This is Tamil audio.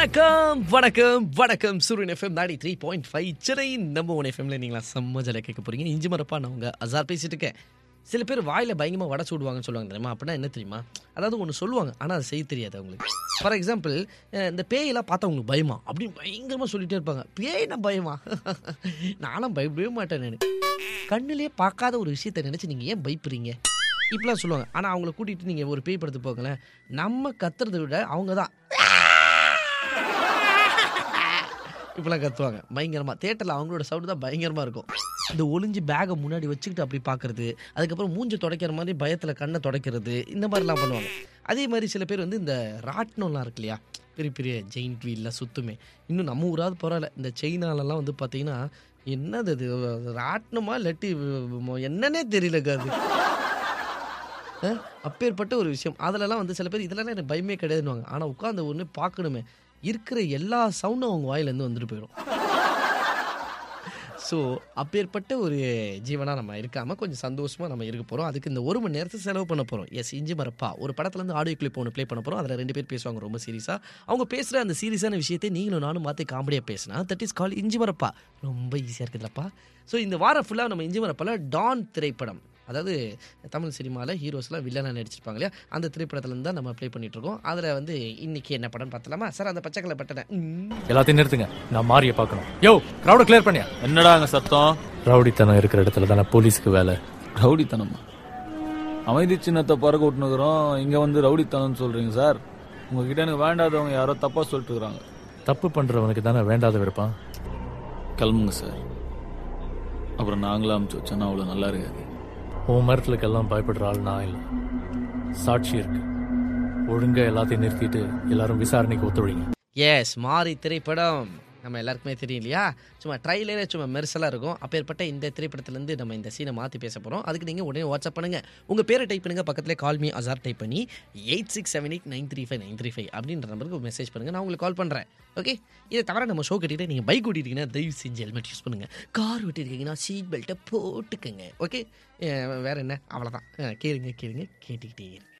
வணக்கம் வணக்கம் வணக்கம் சூரியன் எஃப்எம் நாடி த்ரீ பாயிண்ட் ஃபைவ் சென்னை நம்ம ஒன் எஃப்எம்ல நீங்களா செம்ம ஜாலியாக கேட்க போறீங்க இஞ்சி மரப்பா நான் உங்க அசார் பேசிட்டு இருக்கேன் சில பேர் வாயில பயங்கரமா வடை சுடுவாங்கன்னு சொல்லுவாங்க தெரியுமா அப்படின்னா என்ன தெரியுமா அதாவது ஒன்று சொல்லுவாங்க ஆனால் அதை செய்ய தெரியாது அவங்களுக்கு ஃபார் எக்ஸாம்பிள் இந்த பேயெல்லாம் பார்த்தா உங்களுக்கு பயமா அப்படின்னு பயங்கரமா சொல்லிட்டே இருப்பாங்க பேய்னா பயமா நானும் பயப்படவே மாட்டேன் நான் கண்ணிலே பார்க்காத ஒரு விஷயத்தை நினைச்சு நீங்க ஏன் பயப்படுறீங்க இப்படிலாம் சொல்லுவாங்க ஆனால் அவங்கள கூட்டிகிட்டு நீங்கள் ஒரு பேய் படத்துக்கு போங்களேன் நம்ம கத்துறதை விட அவங்க தான் இப்படிலாம் கத்துவாங்க பயங்கரமாக தேட்டரில் அவங்களோட சவுண்டு தான் பயங்கரமாக இருக்கும் இந்த ஒளிஞ்சு பேகை முன்னாடி வச்சுக்கிட்டு அப்படி பார்க்கறது அதுக்கப்புறம் மூஞ்சை துடைக்கிற மாதிரி பயத்தில் கண்ணை துடைக்கிறது இந்த மாதிரிலாம் பண்ணுவாங்க அதே மாதிரி சில பேர் வந்து இந்த ராட்டினம்லாம் இருக்கு இல்லையா பெரிய பெரிய ஜெயின்ட் வீல்லாம் சுத்துமே இன்னும் நம்ம ஊராவது பரவாயில்ல இந்த சைனாலெல்லாம் வந்து பார்த்தீங்கன்னா என்னது இது ராட்டினமா இல்லாட்டி என்னன்னே தெரியலங்க அது அஹ், அப்பேற்பட்ட ஒரு விஷயம் அதிலலாம் வந்து சில பேர் இதெல்லாம் எனக்கு பயமே கிடையாதுன்னுவாங்க ஆனால் உட்காந்து ஒன்று பார்க்கணுமே இருக்கிற எல்லா சவுண்டும் அவங்க வாயிலேருந்து வந்துட்டு போயிடும் ஸோ அப்பேற்பட்ட ஒரு ஜீவனாக நம்ம இருக்காமல் கொஞ்சம் சந்தோஷமாக நம்ம இருக்க போகிறோம் அதுக்கு இந்த ஒரு மணி நேரத்தை செலவு பண்ண போகிறோம் எஸ் இஞ்சி மரப்பா ஒரு படத்துலேருந்து ஆடியோ கிளிப் ஒன்று ப்ளே பண்ண போகிறோம் அதில் ரெண்டு பேர் பேசுவாங்க ரொம்ப சீரியஸாக அவங்க பேசுகிற அந்த சீரியஸான விஷயத்தை நீங்களும் நானும் மாற்றி காமெடியாக பேசினா தட் இஸ் கால் இஞ்சி மரப்பா ரொம்ப ஈஸியாக இருக்குதுலப்பா ஸோ இந்த வாரம் ஃபுல்லாக நம்ம இஞ்சி மரப்பால டான் திரைப்படம் அதாவது தமிழ் சினிமாவில் ஹீரோஸ்லாம் வில்லனாக நடிச்சிருப்பாங்க இல்லையா அந்த திரைப்படத்துலேருந்து தான் நம்ம ப்ளே பண்ணிட்டு இருக்கோம் அதில் வந்து இன்னைக்கு என்ன படம் பார்த்தலாமா சார் அந்த பச்சை கலர் பட்டனை ம். எல்லாத்தையும் நிறுத்துங்க நான் மாறிய பார்க்கணும் யோ கிரௌட கிளியர் பண்ணியா என்னடா அங்க சத்தம் ரவுடித்தனம் இருக்கிற இடத்துல தானே போலீஸ்க்கு வேலை ரவுடித்தனமா அமைதி சின்னத்தை பறக்க விட்டுனுக்குறோம் இங்க வந்து ரவுடித்தனம்னு சொல்றீங்க சார் உங்ககிட்ட எனக்கு வேண்டாதவங்க யாரோ தப்பா சொல்லிட்டு இருக்காங்க தப்பு பண்றவனுக்கு தானே வேண்டாத விருப்பம் கிளம்புங்க சார் அப்புறம் நாங்களும் அமுச்சு வச்சோன்னா அவ்வளோ நல்லா இருக்காது உன் மரத்துலக்கெல்லாம் பயப்படுற ஆள் நான் இல்லை சாட்சி இருக்கு ஒழுங்கா எல்லாத்தையும் நிறுத்திட்டு எல்லாரும் விசாரணைக்கு ஒத்துழைங்க எஸ் மாறி திரைப்படம் நம்ம எல்லாருக்குமே தெரியும் இல்லையா சும்மா ட்ரைலரே சும்மா மெர்சலாக இருக்கும் அப்பேற்பட்ட இந்த திரைப்படத்துலேருந்து நம்ம இந்த சீனை மாற்றி பேச போகிறோம் அதுக்கு நீங்கள் உடனே வாட்ஸ்அப் பண்ணுங்கள் உங்கள் பேரை டைப் பண்ணுங்கள் பக்கத்தில் கால் மீ அசார் டைப் பண்ணி eight six seven eight nine three five nine three five அப்படின்ற நம்பருக்கு மெசேஜ் பண்ணுங்கள் நான் உங்களுக்கு கால் பண்ணுறேன் ஓகே இதை தவிர நம்ம ஷோ கட்டிட்டு நீங்கள் பைக் ஓட்டிருக்கீங்கன்னா தயவு செஞ்சு ஹெல்மெட் யூஸ் பண்ணுங்கள் கார் ஓட்டிருக்கீங்கன்னா சீட் பெல்ட்டை போட்டுக்கோங்க ஓகே வேறு என்ன அவ்வளோதான் கேளுங்க கேளுங்க கேட்டுக்கிட்டே இருங்க